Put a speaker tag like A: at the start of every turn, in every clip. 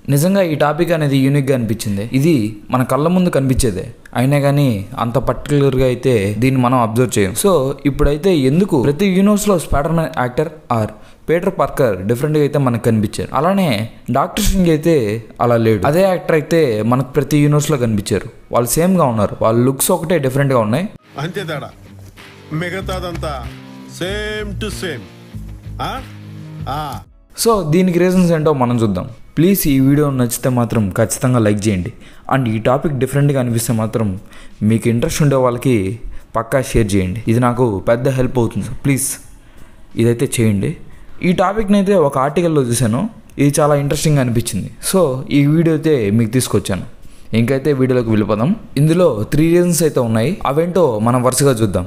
A: నిజంగా ఈ టాపిక్ అనేది యూనిక్గా అనిపించింది ఇది మన కళ్ళ ముందు కనిపించేదే అయినా కానీ అంత పర్టికులర్గా అయితే దీన్ని మనం అబ్జర్వ్ చేయం సో ఇప్పుడైతే ఎందుకు ప్రతి యూనివర్స్లో Spider Man actor or Peter Parker డిఫరెంట్గా అయితే మనకు కనిపించారు అలానే డాక్టర్ సింగ్ అయితే అలా లేడు అదే యాక్టర్ అయితే మనకు ప్రతి యూనివర్స్లో కనిపించారు వాళ్ళు సేమ్గా ఉన్నారు వాళ్ళ లుక్స్ ఒకటే డిఫరెంట్గా ఉన్నాయి
B: అంతే తేడా మిగతాదంతా సేమ్ టు సేమ్ ఆ? ఆ.
A: సో దీనికి రీజన్స్ ఏంటో మనం చూద్దాం ప్లీజ్ ఈ వీడియో నచ్చితే మాత్రం ఖచ్చితంగా లైక్ చేయండి అండ్ ఈ టాపిక్ డిఫరెంట్గా అనిపిస్తే మాత్రం మీకు ఇంట్రెస్ట్ ఉండే వాళ్ళకి పక్కా షేర్ చేయండి ఇది నాకు పెద్ద హెల్ప్ అవుతుంది ప్లీజ్ ఇదైతే చేయండి ఈ టాపిక్ని అయితే ఒక ఆర్టికల్లో చూశాను ఇది చాలా ఇంట్రెస్టింగ్ అనిపించింది సో ఈ వీడియో అయితే మీకు తీసుకొచ్చాను ఇంకైతే వీడియోలోకి వెళ్ళిపోదాం ఇందులో త్రీ రీజన్స్ అయితే ఉన్నాయి అవేంటో మనం వరుసగా చూద్దాం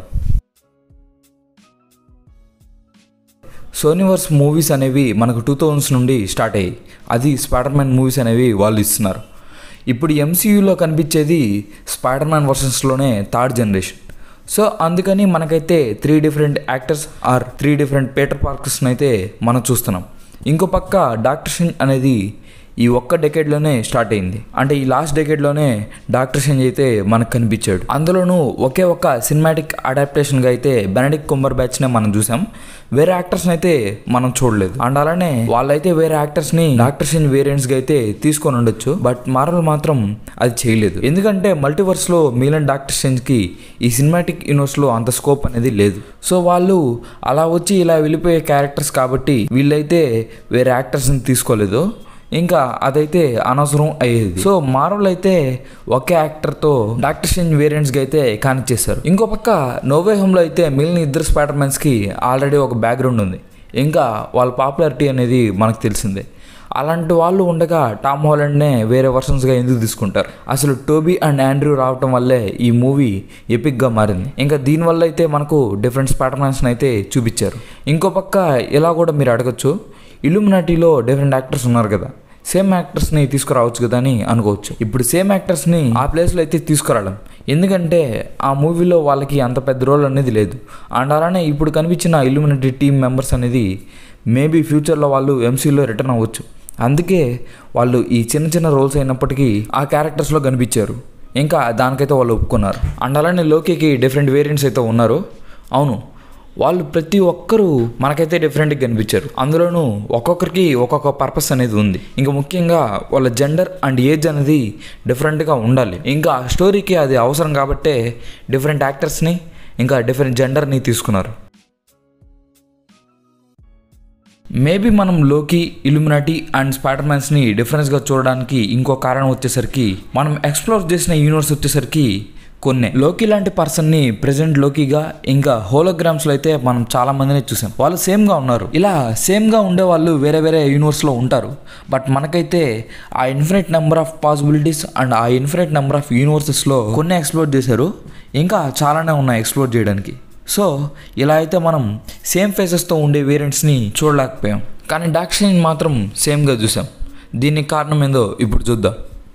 A: సోనీవర్స్ మూవీస్ అనేవి మనకు టూ థౌజండ్స్ నుండి స్టార్ట్ అయ్యాయి అది స్పైడర్ మ్యాన్ మూవీస్ అనేవి వాళ్ళు ఇస్తున్నారు ఇప్పుడు ఎంసీయూలో కనిపించేది స్పైడర్ మ్యాన్ వర్షన్స్లోనే థర్డ్ జనరేషన్ సో అందుకని మనకైతే three different actors or three different Peter పార్కర్స్ని అయితే మనం చూస్తున్నాం ఇంకో పక్క డాక్టర్ సింగ్ అనేది ఈ ఒక్క డెకేడ్లోనే స్టార్ట్ అయింది అంటే ఈ లాస్ట్ డెకేడ్లోనే డాక్టర్ షెంజ్ అయితే మనకు కనిపించాడు అందులోనూ ఒకే ఒక్క సినిమాటిక్ అడాప్టేషన్గా అయితే బెనడిక్ కుంబర్ బ్యాచ్నే మనం చూసాం వేరే యాక్టర్స్ని అయితే మనం చూడలేదు అండ్ అలానే వాళ్ళైతే వేరే యాక్టర్స్ని డాక్టర్ షెంజ్ వేరియంట్స్గా అయితే తీసుకొని ఉండొచ్చు బట్ మార్వల్ మాత్రం అది చేయలేదు ఎందుకంటే మల్టీవర్స్లో మిగిలిన డాక్టర్ షెంజ్కి ఈ సినిమాటిక్ యూనివర్స్లో అంత స్కోప్ అనేది లేదు సో వాళ్ళు అలా వచ్చి ఇలా వెళ్ళిపోయే క్యారెక్టర్స్ కాబట్టి వీళ్ళైతే వేరే యాక్టర్స్ని తీసుకోలేదు ఇంకా అదైతే అనవసరం అయ్యేది సో మార్వల్ అయితే ఒకే యాక్టర్తో డాక్టర్ స్ట్రేంజ్ వేరియంట్స్కి అయితే కానిచ్చేశారు ఇంకో పక్క నోవే హోమ్లో అయితే మిగిలిన ఇద్దరు స్పైడర్ మ్యాన్స్కి ఆల్రెడీ ఒక బ్యాక్గ్రౌండ్ ఉంది ఇంకా వాళ్ళ పాపులారిటీ అనేది మనకు తెలిసిందే అలాంటి వాళ్ళు ఉండగా టామ్ హాలండ్నే వేరే వర్షన్స్గా ఎందుకు తీసుకుంటారు అసలు టోబీ అండ్ ఆండ్రూ రావటం వల్లే ఈ మూవీ ఎపిక్గా మారింది ఇంకా దీనివల్ల అయితే మనకు డిఫరెంట్ స్పైడర్ మ్యాన్స్ని అయితే చూపించారు ఇంకో పక్క ఇలా కూడా మీరు అడగచ్చు ఇల్లుమినాటీలో డిఫరెంట్ యాక్టర్స్ ఉన్నారు కదా సేమ్ యాక్టర్స్ని తీసుకురావచ్చు కదా అని అనుకోవచ్చు ఇప్పుడు సేమ్ యాక్టర్స్ని ఆ ప్లేస్లో అయితే తీసుకురావడం ఎందుకంటే ఆ మూవీలో వాళ్ళకి అంత పెద్ద రోల్ అనేది లేదు అండ్ అలానే ఇప్పుడు కనిపించిన ఇల్లుమినటీ టీమ్ మెంబర్స్ అనేది మేబీ ఫ్యూచర్లో వాళ్ళు ఎంసీలో రిటర్న్ అవ్వచ్చు అందుకే వాళ్ళు ఈ చిన్న చిన్న రోల్స్ అయినప్పటికీ ఆ క్యారెక్టర్స్లో కనిపించారు ఇంకా దానికైతే వాళ్ళు ఒప్పుకున్నారు అండ్ అలానే లోకేకి డిఫరెంట్ వేరియంట్స్ అయితే ఉన్నారు అవును వాళ్ళు ప్రతి ఒక్కరూ మనకైతే డిఫరెంట్గా కనిపించారు అందులోనూ ఒక్కొక్కరికి ఒక్కొక్క పర్పస్ అనేది ఉంది ఇంకా ముఖ్యంగా వాళ్ళ జెండర్ అండ్ ఏజ్ అనేది డిఫరెంట్గా ఉండాలి ఇంకా స్టోరీకి అది అవసరం కాబట్టే డిఫరెంట్ యాక్టర్స్ని ఇంకా డిఫరెంట్ జెండర్ని తీసుకున్నారు మేబీ మనం లోకి ఇల్లుమినాటీ అండ్ స్పైడర్ మ్యాన్స్ని డిఫరెన్స్గా చూడడానికి ఇంకో కారణం వచ్చేసరికి మనం ఎక్స్ప్లోర్ చేసిన యూనివర్స్ వచ్చేసరికి కొన్ని లోకి లాంటి పర్సన్ని ప్రెసెంట్ లోకిగా ఇంకా హోలోగ్రామ్స్లో అయితే మనం చాలా మందిని చూసాం వాళ్ళు సేమ్గా ఉన్నారు ఇలా సేమ్గా ఉండే వాళ్ళు వేరే వేరే యూనివర్స్లో ఉంటారు బట్ మనకైతే ఆ infinite number of possibilities and ఆ ఇన్ఫినిట్ నెంబర్ ఆఫ్ యూనివర్సెస్లో కొన్ని ఎక్స్ప్లోర్ చేశారు ఇంకా చాలానే ఉన్నాయి ఎక్స్ప్లోర్ చేయడానికి సో ఇలా అయితే మనం సేమ్ ఫేసెస్తో ఉండే వేరియంట్స్ని చూడలేకపోయాం కానీ డాక్షన్ మాత్రం సేమ్గా చూసాం దీనికి కారణం ఏందో ఇప్పుడు చూద్దాం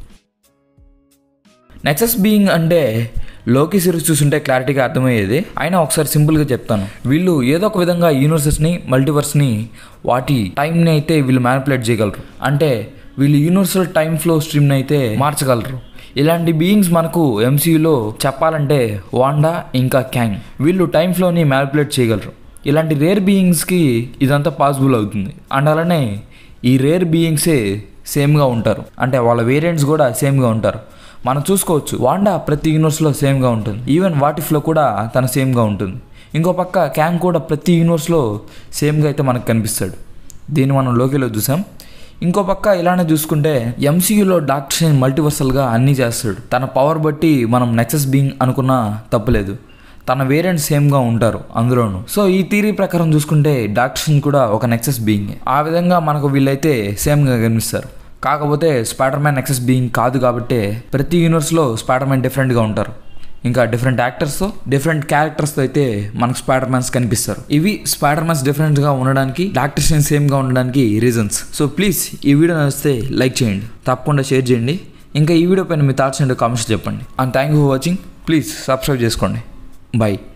A: నెక్సస్ బీయింగ్ అంటే లోకి సిరీస్ చూస్తుంటే క్లారిటీగా అర్థమయ్యేది అయినా ఒకసారి సింపుల్గా చెప్తాను వీళ్ళు ఏదో ఒక విధంగా యూనివర్సెస్ని మల్టీవర్స్ని వాటి టైంని అయితే వీళ్ళు మ్యానిపులేట్ చేయగలరు అంటే వీళ్ళు యూనివర్సల్ టైం ఫ్లో స్ట్రీమ్ని అయితే మార్చగలరు ఇలాంటి బీయింగ్స్ మనకు ఎంసీయూలో చెప్పాలంటే వాండా ఇంకా క్యాంగ్ వీళ్ళు టైం ఫ్లోని మ్యానిపులేట్ చేయగలరు ఇలాంటి రేర్ బీయింగ్స్కి ఇదంతా పాసిబుల్ అవుతుంది అండ్ అలానే ఈ రేర్ బీయింగ్సే సేమ్గా ఉంటారు అంటే వాళ్ళ వేరియంట్స్ కూడా సేమ్గా ఉంటారు మనం చూసుకోవచ్చు వాండా ప్రతి యూనివర్స్లో సేమ్గా ఉంటుంది ఈవెన్ వాటిఫ్లో కూడా తన సేమ్గా ఉంటుంది ఇంకో పక్క క్యాంగ్ కూడా ప్రతి యూనివర్స్లో సేమ్గా అయితే మనకు కనిపిస్తాడు దీన్ని మనం లోకిలో చూసాం ఇంకో పక్క ఇలానే చూసుకుంటే ఎంసీయూలో డాక్టర్ స్ట్రేంజ్ మల్టీవర్సల్గా అన్నీ చేస్తాడు తన పవర్ బట్టి మనం నెక్సెస్ బీయింగ్ అనుకున్నా తప్పులేదు తన వేరియంట్ సేమ్గా ఉంటారు అందులోను సో ఈ థీరీ ప్రకారం చూసుకుంటే డాక్టర్ స్ట్రేంజ్ కూడా ఒక నెక్సెస్ బీయింగ్ ఆ విధంగా మనకు వీళ్ళైతే సేమ్గా కనిపిస్తారు కాకపోతే స్పైడర్ మ్యాన్ నెక్సెస్ బీయింగ్ కాదు కాబట్టి ప్రతి యూనివర్స్లో స్పైడర్ మ్యాన్ డిఫరెంట్గా ఉంటారు ఇంకా డిఫరెంట్ యాక్టర్స్తో డిఫరెంట్ క్యారెక్టర్స్తో అయితే మనకు స్పైడర్ మ్యాన్స్ కనిపిస్తారు ఇవి స్పైడర్ మ్యాన్స్ డిఫరెంట్గా ఉండడానికి డాక్టర్ స్ట్రేంజ్ సేమ్గా ఉండడానికి రీజన్స్ సో ప్లీజ్ ఈ వీడియో నచ్చితే లైక్ చేయండి తప్పకుండా షేర్ చేయండి ఇంకా ఈ వీడియో పైన మీ థాట్స్ ఏంటో కామెంట్స్ చెప్పండి and thank you for watching please subscribe చేసుకోండి బాయ్